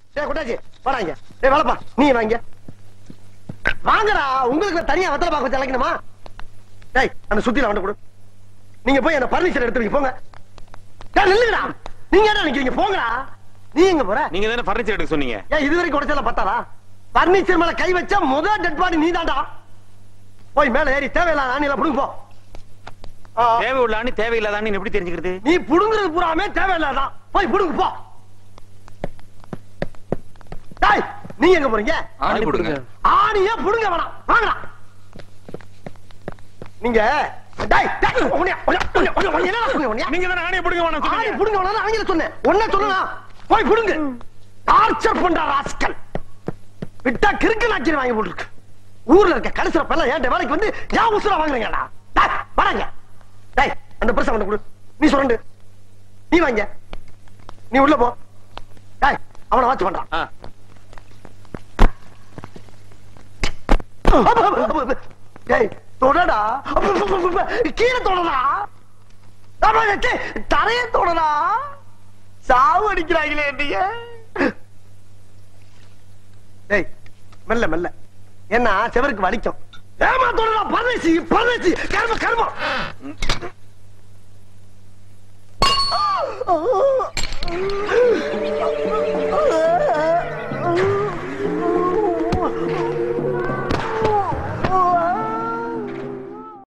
சரி கொட்டாச்சி வாடாங்க ஏய் வேலைப்பா நீ வாங்க வாங்கடா உங்களுக்கு தனியா வெத்தலை பாக்க வச்சு அழைக்கணுமா டேய் அந்த சுத்தில வந்து கொடு நீங்க போய் அந்த பர்னிச்சர் எடுத்துருங்க போங்க டேய் நில்லுங்கடா நீங்க என்ன நிக்கிறீங்க போங்கடா நீ எங்க போற நீங்க தானே பர்னிச்சர் எடுக்க சொன்னீங்க ஏன் இது வரைக்கும் உடைச்சல பத்தாதா பர்னிச்சர் மேல கை வச்சா முதல் டெட் பாடி நீ தாண்டா போய் மேல ஏறி தேவையில்லாத ஆணியில புடுங்க போ ஆ, தேவை உள்ளான்னு தேவையில்லாதான்னு எப்படி தெரிஞ்சுக்கிறது நீ புடுங்குறது பூராமே தேவையில்லாதான் போய் புடுங்க போ டேய் நீங்க எங்க போறீங்க ஆணி கொடுங்க ஆணியா புடுங்க வேணாம் வாங்கடா நீங்க டேய் டேய் உன்னைய உன்னைய உன்னைய உன்னைய உன்னைய என்னடா சொன்னீங்க உன்னைய நீங்க தானே ஆணைய பிடிக்க வேணாம் ஆணி புடுங்க வேணாம் ஆங்கில சொன்னேன் ஒண்ணே சொல்லலாம் போய் புடுங்க டார்ச்சர் பண்ற ராஸ்கல் விட்டா கிறுக்கு நாச்சி வாங்கி போட்டுருக்கு ஊர்ல இருக்க கடைசில பல்ல ஏன் வேலைக்கு வந்து ஏன் உசுர வாங்குறீங்கடா டேய் வராங்க டேய் அந்த பிரசம் வந்து கொடு நீ சொல்லு நீ வாங்க நீ உள்ள போ டேய் அவனை வாட்ச் பண்றான் ஆ. டேய் தொடடா கீழே தொடடா ஆமா, டேய், தரைய தொடடா சாவு அடிக்கிறாங்களே என்னைய டேய் மெல்ல மெல்ல என்ன செவருக்கு வலிக்கும் ஏமா தொடடா பரதேசி பரதேசி கர்ம கர்மம்